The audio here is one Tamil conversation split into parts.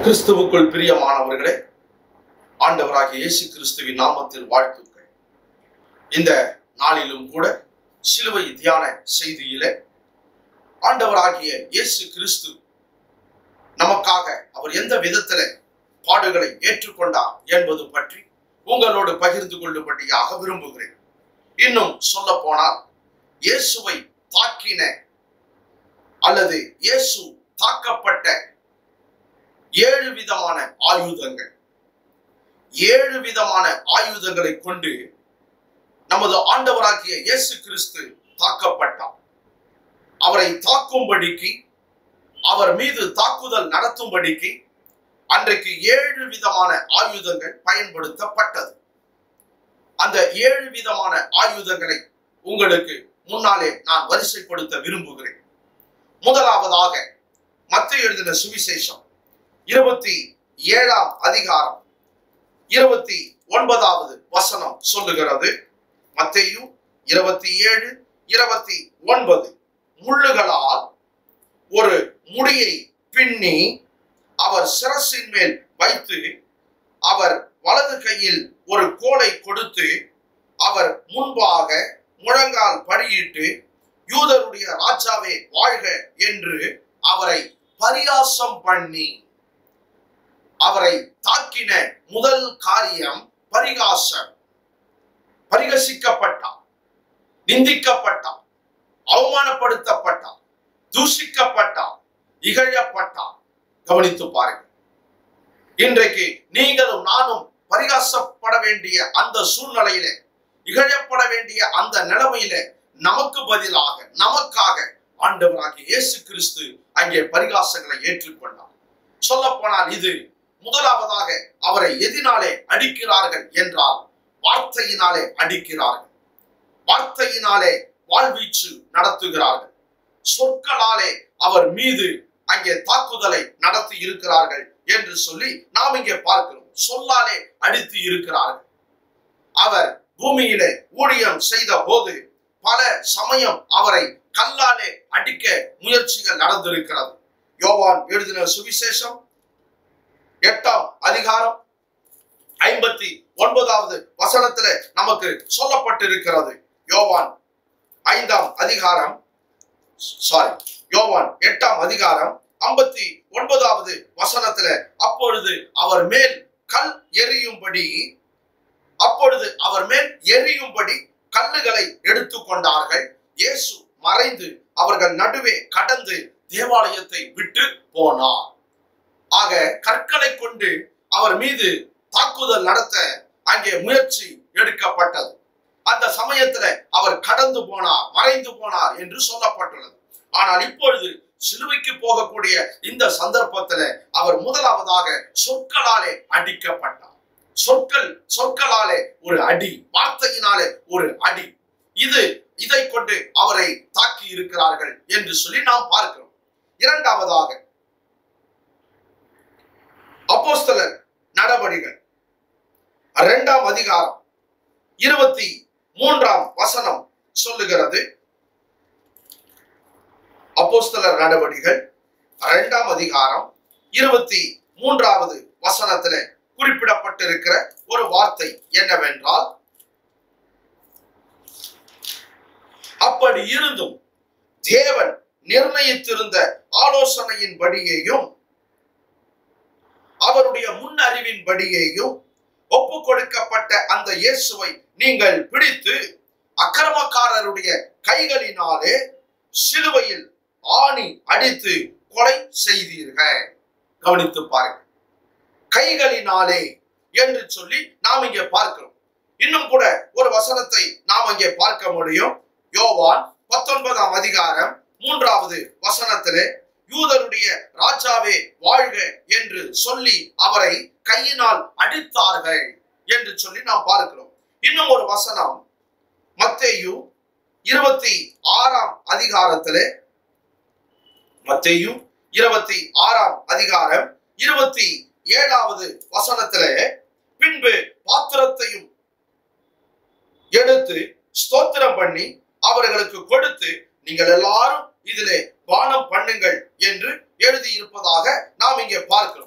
கிறிஸ்துவுக்குள் பிரியமானவர்களே ஆண்டவராகிய இயேசு கிறிஸ்துவின் நாமத்தில் வாழ்த்துக்கள் இந்த நாளிலும் கூட சிலுவை தியான செய்தியிலே ஆண்டவராகிய இயேசு கிறிஸ்து நமக்காக அவர் எந்த விதத்தில பாடுகளை ஏற்றுக்கொண்டார் என்பது பற்றி உங்களோடு பகிர்ந்து கொள்ளும்படியாக விரும்புகிறேன் இன்னும் சொல்ல போனால் இயேசுவை தாக்கின அல்லது இயேசு தாக்கப்பட்ட ஏழு விதமான ஆயுதங்கள் ஏழு விதமான ஆயுதங்களை கொண்டு நமது ஆண்டவராகிய இயேசு கிறிஸ்து தாக்கப்பட்டார் அவரை தாக்கும்படிக்கு அவர் மீது தாக்குதல் நடத்தும்படிக்கு அன்றைக்கு ஏழு விதமான ஆயுதங்கள் பயன்படுத்தப்பட்டது அந்த ஏழு விதமான ஆயுதங்களை உங்களுக்கு முன்னாலே நான் வரிசைப்படுத்த விரும்புகிறேன் முதலாவதாக மத்திய எழுதின சுவிசேஷம் இருபத்தி ஏழாம் அதிகாரம் இருபத்தி ஒன்பதாவது வசனம் சொல்லுகிறது மத்தேயு இருபத்தி ஏழு இருபத்தி ஒன்பது முள்ளுகளால் ஒரு முடியை பின்னி அவர் சிரசின் மேல் வைத்து அவர் வலது கையில் ஒரு கோலை கொடுத்து அவர் முன்பாக முழங்கால் படியிட்டு யூதருடைய ராஜாவே வாழ்க என்று அவரை பரியாசம் பண்ணி அவரை தாக்கின முதல் காரியம் பரிகாசம் பரிகசிக்கப்பட்டார் நிந்திக்கப்பட்டார் அவமானப்படுத்தப்பட்டார் தூஷிக்கப்பட்டார் இகழப்பட்டார் கவனித்து பாருங்கள் இன்றைக்கு நீங்களும் நானும் பரிகாசப்பட வேண்டிய அந்த சூழ்நிலையிலே இகழப்பட வேண்டிய அந்த நிலைமையிலே நமக்கு பதிலாக நமக்காக ஆண்டவராகிய இயேசு கிறிஸ்து அங்கே பரிகாசங்களை ஏற்றுக்கொண்டார் சொல்ல போனால் இது முதலாவதாக அவரை எதினாலே அடிக்கிறார்கள் என்றால் வார்த்தையினாலே அடிக்கிறார்கள் வார்த்தையினாலே வாழ்வீச்சு நடத்துகிறார்கள் சொற்களாலே அவர் மீது அங்கே தாக்குதலை நடத்தி இருக்கிறார்கள் என்று சொல்லி நாம் இங்கே பார்க்கிறோம் சொல்லாலே அடித்து இருக்கிறார்கள் அவர் பூமியிலே ஊழியம் செய்த போது பல சமயம் அவரை கல்லாலே அடிக்க முயற்சிகள் நடந்திருக்கிறது யோவான் எழுதின சுவிசேஷம் எட்டாம் அதிகாரம் ஐம்பத்தி ஒன்பதாவது வசனத்துல நமக்கு சொல்லப்பட்டிருக்கிறது யோவான் ஐந்தாம் அதிகாரம் சாரி யோவான் எட்டாம் அதிகாரம் ஐம்பத்தி ஒன்பதாவது வசனத்துல அப்பொழுது அவர் மேல் கல் எரியும்படி அப்பொழுது அவர் மேல் எரியும்படி கல்லுகளை எடுத்துக்கொண்டார்கள் இயேசு மறைந்து அவர்கள் நடுவே கடந்து தேவாலயத்தை விட்டு போனார் ஆக கற்களை கொண்டு அவர் மீது தாக்குதல் நடத்த அங்கே முயற்சி எடுக்கப்பட்டது அந்த சமயத்துல அவர் கடந்து போனார் மறைந்து போனார் என்று சொல்லப்பட்டுள்ளது ஆனால் இப்பொழுது சிலுவைக்கு போகக்கூடிய இந்த சந்தர்ப்பத்துல அவர் முதலாவதாக சொற்களாலே அடிக்கப்பட்டார் சொற்கள் சொற்களாலே ஒரு அடி வார்த்தையினாலே ஒரு அடி இது இதை கொண்டு அவரை தாக்கி இருக்கிறார்கள் என்று சொல்லி நாம் பார்க்கிறோம் இரண்டாவதாக அப்போஸ்தலர் நடவடிகள் இரண்டாம் அதிகாரம் இருபத்தி மூன்றாம் வசனம் சொல்லுகிறது அப்போஸ்தலர் நடவடிகள் இரண்டாம் அதிகாரம் இருபத்தி மூன்றாவது வசனத்துல குறிப்பிடப்பட்டிருக்கிற ஒரு வார்த்தை என்னவென்றால் அப்படி இருந்தும் தேவன் நிர்ணயித்திருந்த ஆலோசனையின்படியேயும் அவருடைய முன் அறிவின்படியேயும் ஒப்பு கொடுக்கப்பட்ட அந்த இயேசுவை நீங்கள் பிடித்து அக்கிரமக்காரருடைய கைகளினாலே சிலுவையில் ஆணி அடித்து கொலை செய்தீர்கள் கவனித்து பாருங்கள் கைகளினாலே என்று சொல்லி நாம் இங்கே பார்க்கிறோம் இன்னும் கூட ஒரு வசனத்தை நாம் இங்கே பார்க்க முடியும் யோவான் பத்தொன்பதாம் அதிகாரம் மூன்றாவது வசனத்திலே யூதருடைய ராஜாவே வாழ்க என்று சொல்லி அவரை கையினால் அடித்தார்கள் என்று சொல்லி நாம் பார்க்கிறோம் இன்னும் ஒரு வசனம் மத்தேயு இருபத்தி ஆறாம் அதிகாரத்திலே மத்தேயு இருபத்தி ஆறாம் அதிகாரம் இருபத்தி ஏழாவது வசனத்திலே பின்பு பாத்திரத்தையும் எடுத்து ஸ்தோத்திரம் பண்ணி அவர்களுக்கு கொடுத்து நீங்கள் எல்லாரும் இதிலே பானம் பண்ணுங்கள் என்று எழுதி இருப்பதாக நாம் இங்கே பார்க்கிறோம்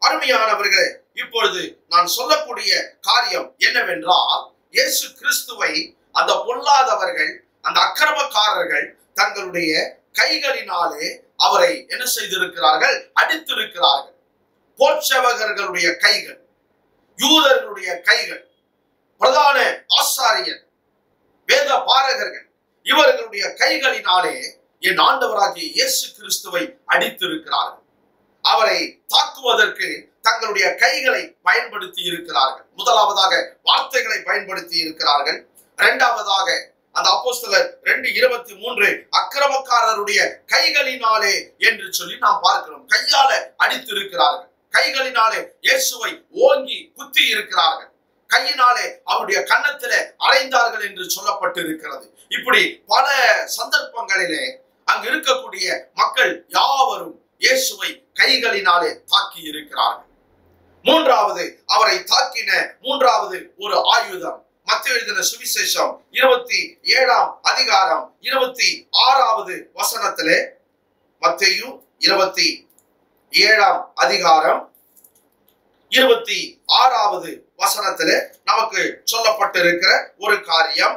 அருமையானவர்களே இப்பொழுது நான் சொல்லக்கூடிய காரியம் என்னவென்றால் இயேசு கிறிஸ்துவை அந்த பொல்லாதவர்கள் அந்த அக்கிரமக்காரர்கள் தங்களுடைய கைகளினாலே அவரை என்ன செய்திருக்கிறார்கள் அடித்திருக்கிறார்கள் போட்சவகர்களுடைய கைகள் யூதர்களுடைய கைகள் பிரதான ஆசாரியர் வேத பாரகர்கள் இவர்களுடைய கைகளினாலே என் ஆண்டவராகிய இயேசு கிறிஸ்துவை அடித்திருக்கிறார்கள் அவரை தாக்குவதற்கு தங்களுடைய கைகளை பயன்படுத்தி இருக்கிறார்கள் முதலாவதாக வார்த்தைகளை பயன்படுத்தி இருக்கிறார்கள் இரண்டாவதாக அந்த அப்போஸ்தலர் ரெண்டு இருபத்தி மூன்று அக்கிரமக்காரருடைய கைகளினாலே என்று சொல்லி நாம் பார்க்கிறோம் கையால அடித்திருக்கிறார்கள் கைகளினாலே இயேசுவை ஓங்கி குத்தி இருக்கிறார்கள் கையினாலே அவருடைய கன்னத்திலே அறைந்தார்கள் என்று சொல்லப்பட்டிருக்கிறது இப்படி பல சந்தர்ப்பங்களிலே அங்கு இருக்கக்கூடிய மக்கள் யாவரும் இயேசுவை கைகளினாலே தாக்கி இருக்கிறார்கள் மூன்றாவது அவரை தாக்கின மூன்றாவது ஒரு ஆயுதம் மத்திய எழுதின சுவிசேஷம் இருபத்தி ஏழாம் அதிகாரம் இருபத்தி ஆறாவது வசனத்திலே மத்தேயு இருபத்தி ஏழாம் அதிகாரம் இருபத்தி ஆறாவது வசனத்திலே நமக்கு சொல்லப்பட்டிருக்கிற ஒரு காரியம்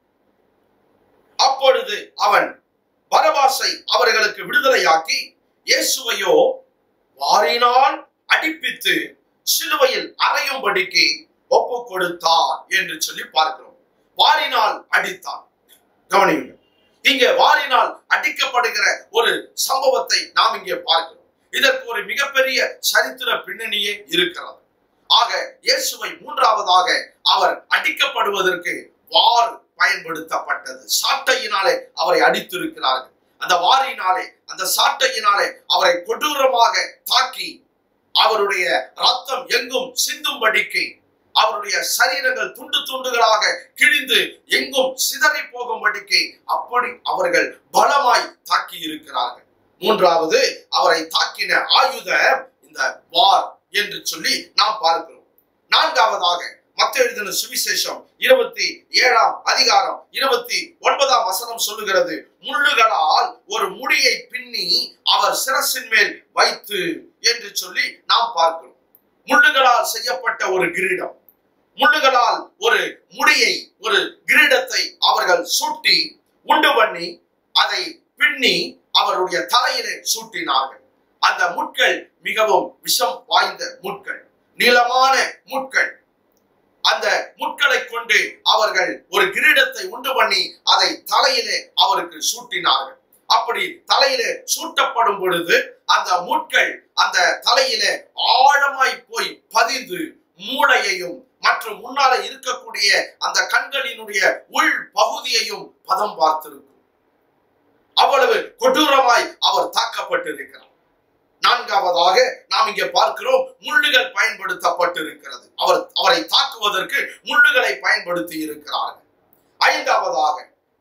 அப்பொழுது அவன் பரபாசை அவர்களுக்கு விடுதலையாக்கி இயேசுவையோ வாரினால் அடிப்பித்து சிலுவையில் அறையும்படிக்கு ஒப்பு கொடுத்தான் என்று சொல்லி பார்க்கிறோம் வாரினால் அடித்தான் கவனியுங்கள் இங்கே வாரினால் அடிக்கப்படுகிற ஒரு சம்பவத்தை நாம் இங்கே பார்க்கிறோம் இதற்கு ஒரு மிகப்பெரிய சரித்திர பின்னணியே இருக்கிறது ஆக இயேசுவை மூன்றாவதாக அவர் அடிக்கப்படுவதற்கு வார் பயன்படுத்தப்பட்டது சாட்டையினாலே அவரை அடித்திருக்கிறார்கள் அந்த வாரினாலே அந்த சாட்டையினாலே அவரை கொடூரமாக தாக்கி அவருடைய ரத்தம் எங்கும் சிந்தும்படிக்கு அவருடைய சரீரங்கள் துண்டு துண்டுகளாக கிழிந்து எங்கும் சிதறி போகும்படிக்கு அப்படி அவர்கள் பலமாய் தாக்கி இருக்கிறார்கள் மூன்றாவது அவரை தாக்கின ஆயுதம் இந்த வார் என்று சொல்லி நாம் பார்க்கிறோம் நான்காவதாக மத்த எழுதின சுவிசேஷம் இருபத்தி ஏழாம் அதிகாரம் இருபத்தி ஒன்பதாம் வசனம் சொல்லுகிறது முள்ளுகளால் ஒரு முடியை பின்னி அவர் சிரசின் மேல் வைத்து என்று சொல்லி நாம் பார்க்கிறோம் முள்ளுகளால் செய்யப்பட்ட ஒரு கிரீடம் முள்ளுகளால் ஒரு முடியை ஒரு கிரீடத்தை அவர்கள் சூட்டி உண்டு பண்ணி அதை பின்னி அவருடைய தலையிலே சூட்டினார்கள் அந்த முட்கள் மிகவும் விஷம் வாய்ந்த முட்கள் நீளமான முட்கள் அந்த முட்களை கொண்டு அவர்கள் ஒரு கிரீடத்தை உண்டு பண்ணி அதை தலையிலே அவருக்கு சூட்டினார்கள் அப்படி தலையிலே சூட்டப்படும் பொழுது அந்த முட்கள் அந்த தலையிலே ஆழமாய் போய் பதிந்து மூளையையும் மற்றும் முன்னால இருக்கக்கூடிய அந்த கண்களினுடைய உள் பகுதியையும் பதம் பார்த்திருக்கும் அவ்வளவு கொடூரமாய் அவர் தாக்கப்பட்டிருக்கிறார் நான்காவதாக நாம் இங்கே பார்க்கிறோம் முள்ளுகள் பயன்படுத்தப்பட்டிருக்கிறது அவர் அவரை தாக்குவதற்கு முள்ளுகளை பயன்படுத்தி இருக்கிறார்கள் ஐந்தாவதாக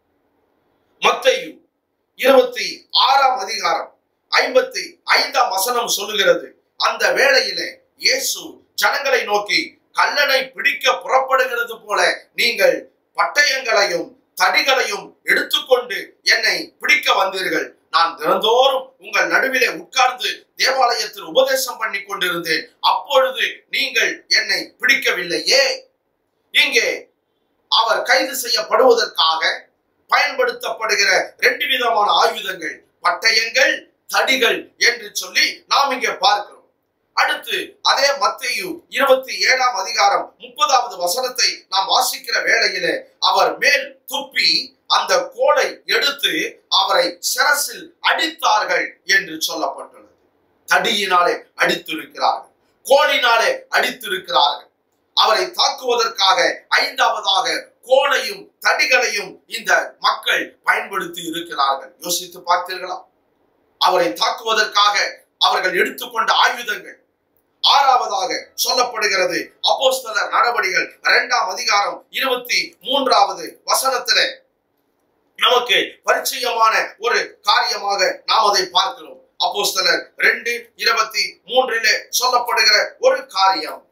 மத்தையு இருபத்தி ஆறாம் அதிகாரம் ஐம்பத்தி ஐந்தாம் வசனம் சொல்லுகிறது அந்த வேளையிலே இயேசு ஜனங்களை நோக்கி கல்லனை பிடிக்க புறப்படுகிறது போல நீங்கள் பட்டயங்களையும் தடிகளையும் எடுத்துக்கொண்டு என்னை பிடிக்க வந்தீர்கள் நான் தினந்தோறும் உங்கள் நடுவிலே உட்கார்ந்து தேவாலயத்தில் உபதேசம் பண்ணி கொண்டிருந்தேன் அப்பொழுது நீங்கள் என்னை பிடிக்கவில்லையே இங்கே அவர் கைது செய்யப்படுவதற்காக பயன்படுத்தப்படுகிற ரெண்டு விதமான ஆயுதங்கள் பட்டயங்கள் தடிகள் என்று சொல்லி நாம் இங்கே பார்க்கிறோம் அடுத்து அதே மத்தேயு இருபத்தி ஏழாம் அதிகாரம் முப்பதாவது வசனத்தை நாம் வாசிக்கிற வேளையிலே அவர் மேல் துப்பி அந்த கோலை எடுத்து அவரை சிரசில் அடித்தார்கள் என்று சொல்லப்பட்டுள்ளது தடியினாலே அடித்திருக்கிறார்கள் கோலினாலே அடித்திருக்கிறார்கள் அவரை தாக்குவதற்காக ஐந்தாவதாக கோலையும் தடிகளையும் இந்த மக்கள் பயன்படுத்தி இருக்கிறார்கள் யோசித்து பார்த்தீர்களா அவரை தாக்குவதற்காக அவர்கள் எடுத்துக்கொண்ட ஆயுதங்கள் ஆறாவதாக சொல்லப்படுகிறது அப்போஸ்தலர் நடவடிகள் இரண்டாம் அதிகாரம் இருபத்தி மூன்றாவது வசனத்திலே நமக்கு பரிச்சயமான ஒரு காரியமாக நாம் அதை பார்க்கிறோம் அப்போஸ்தலர் ரெண்டு இருபத்தி மூன்றிலே சொல்லப்படுகிற ஒரு காரியம்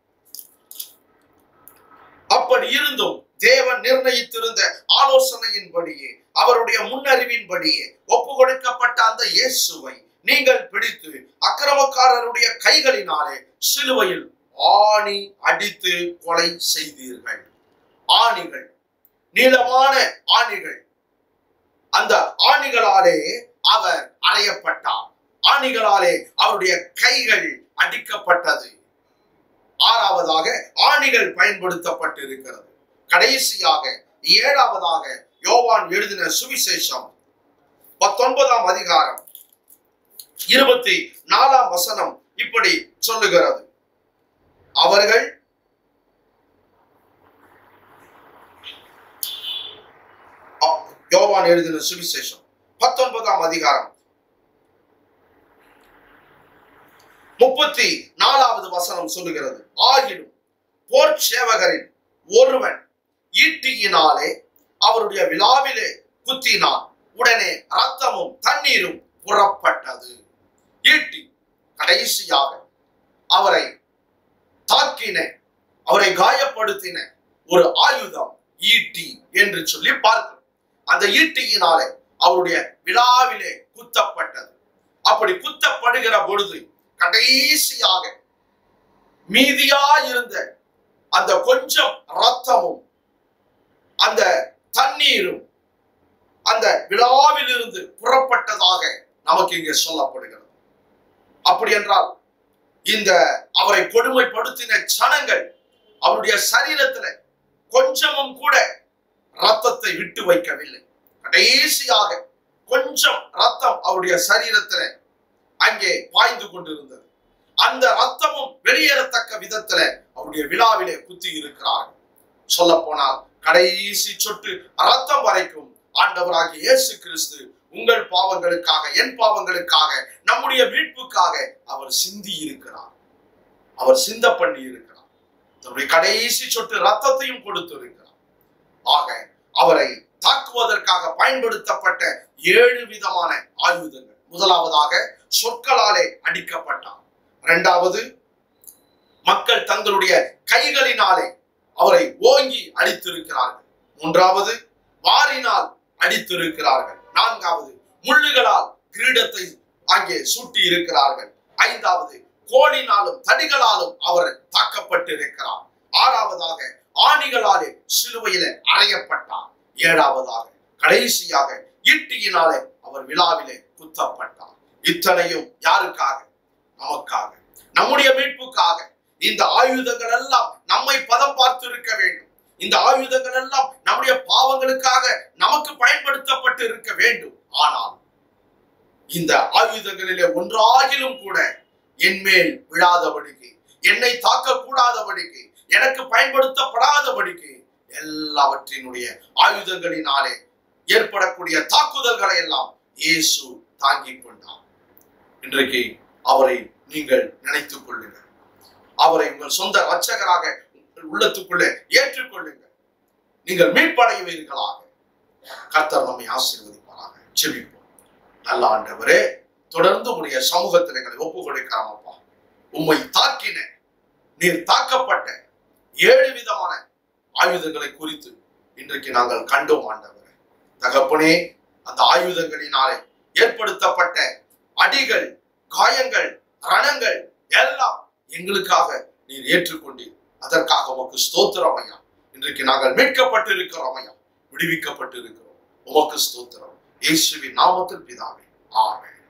அப்படி இருந்தும் தேவன் நிர்ணயித்திருந்த ஆலோசனையின்படியே அவருடைய முன்னறிவின்படியே ஒப்பு கொடுக்கப்பட்ட அந்த இயேசுவை நீங்கள் பிடித்து அக்கிரமக்காரருடைய கைகளினாலே சிலுவையில் ஆணி அடித்து கொலை செய்தீர்கள் ஆணிகள் நீளமான ஆணிகள் அந்த ஆணிகளாலே அவர் அறையப்பட்டார் ஆணிகளாலே அவருடைய கைகள் அடிக்கப்பட்டது ஆறாவதாக ஆணிகள் பயன்படுத்தப்பட்டிருக்கிறது கடைசியாக ஏழாவதாக யோவான் எழுதின சுவிசேஷம் பத்தொன்பதாம் அதிகாரம் இருபத்தி நாலாம் வசனம் இப்படி சொல்லுகிறது அவர்கள் அ- யோவான் எழுதின சுவிசேஷம் பத்தொன்பதாம் அதிகாரம் முப்பத்தி நாலாவது வசனம் சொல்லுகிறது ஆகிலும் போர் சேவகரில் ஒருவன் ஈட்டியினாலே அவருடைய விழாவிலே குத்தினான் உடனே ரத்தமும் தண்ணீரும் புறப்பட்டது ஈட்டி கடைசியாக அவரை தாக்கின அவரை காயப்படுத்தின ஒரு ஆயுதம் ஈட்டி என்று சொல்லி பார்க்கிறோம் அந்த ஈட்டியினாலே அவருடைய விழாவிலே குத்தப்பட்டது அப்படி குத்தப்படுகிற பொழுது கடைசியாக மீதியா இருந்த அந்த கொஞ்சம் ரத்தமும் அந்த தண்ணீரும் அந்த விழாவில் இருந்து புறப்பட்டதாக நமக்கு இங்கே சொல்லப்படுகிறது அப்படி என்றால் இந்த அவரை கொடுமைப்படுத்தின சனங்கள் அவருடைய சரீரத்துல கொஞ்சமும் கூட ரத்தத்தை விட்டு வைக்கவில்லை கடைசியாக கொஞ்சம் ரத்தம் அவருடைய சரீரத்துல அங்கே பாய்ந்து கொண்டிருந்தது அந்த ரத்தமும் வெளியேறத்தக்க விதத்துல அவருடைய விழாவிலே குத்தி இருக்கிறார்கள் சொல்ல போனால் கடைசி சொட்டு ரத்தம் வரைக்கும் ஆண்டவராகிய இயேசு கிறிஸ்து உங்கள் பாவங்களுக்காக என் பாவங்களுக்காக நம்முடைய மீட்புக்காக அவர் சிந்தி இருக்கிறார் அவர் சிந்த பண்ணி இருக்கிறார் தன்னுடைய கடைசி சொட்டு ரத்தத்தையும் கொடுத்து இருக்கிறார் ஆக அவரை தாக்குவதற்காக பயன்படுத்தப்பட்ட ஏழு விதமான ஆயுதங்கள் முதலாவதாக சொற்களாலே அடிக்கப்பட்டார் இரண்டாவது மக்கள் தங்களுடைய கைகளினாலே அவரை ஓங்கி அடித்திருக்கிறார்கள் மூன்றாவது வாரினால் அடித்திருக்கிறார்கள் நான்காவது முள்ளுகளால் கிரீடத்தை அங்கே சூட்டி இருக்கிறார்கள் ஐந்தாவது கோலினாலும் தடிகளாலும் அவர் தாக்கப்பட்டிருக்கிறார் ஆறாவதாக ஆணிகளாலே சிலுவையில அறையப்பட்டார் ஏழாவதாக கடைசியாக ஈட்டியினாலே அவர் விழாவிலே குத்தப்பட்டார் இத்தனையும் யாருக்காக நமக்காக நம்முடைய மீட்புக்காக இந்த ஆயுதங்கள் எல்லாம் நம்மை பதம் பார்த்து இருக்க வேண்டும் இந்த ஆயுதங்கள் எல்லாம் நம்முடைய பாவங்களுக்காக நமக்கு பயன்படுத்தப்பட்டு இருக்க வேண்டும் ஆனால் இந்த ஆயுதங்களிலே ஒன்றாகிலும் கூட என் மேல் விழாதபடிக்கு என்னை தாக்க கூடாதபடிக்கு எனக்கு பயன்படுத்தப்படாதபடிக்கு எல்லாவற்றினுடைய ஆயுதங்களினாலே ஏற்படக்கூடிய தாக்குதல்களை எல்லாம் இயேசு தாங்கிக் கொண்டார் இன்றைக்கு அவரை நீங்கள் நினைத்துக் கொள்ளுங்கள் அவரை உங்கள் சொந்த ரட்சகராக உங்கள் உள்ளத்துக்குள்ளே ஏற்றுக்கொள்ளுங்கள் நீங்கள் மீட்படைவீர்களாக கர்த்தர் நம்மை ஆசீர்வதிப்பாராக செபிப்போம் நல்ல ஆண்டவரே தொடர்ந்து உடைய சமூகத்தில் எங்களை ஒப்பு கொடுக்கிறோம் அப்பா உம்மை தாக்கின நீர் தாக்கப்பட்ட ஏழு விதமான ஆயுதங்களை குறித்து இன்றைக்கு நாங்கள் கண்டோம் ஆண்டவரே தகப்பனே அந்த ஆயுதங்களினாலே ஏற்படுத்தப்பட்ட அடிகள் காயங்கள் ரணங்கள் எல்லாம் எங்களுக்காக நீர் ஏற்றுக்கொண்டீர் அதற்காக உமக்கு ஸ்தோத்திரம் ஐயா இன்றைக்கு நாங்கள் மீட்கப்பட்டு இருக்கிறோம் ஐயா விடுவிக்கப்பட்டு இருக்கிறோம் உமக்கு ஸ்தோத்திரம் இயேசுவின் நாமத்தில் பிதாவே ஆமென்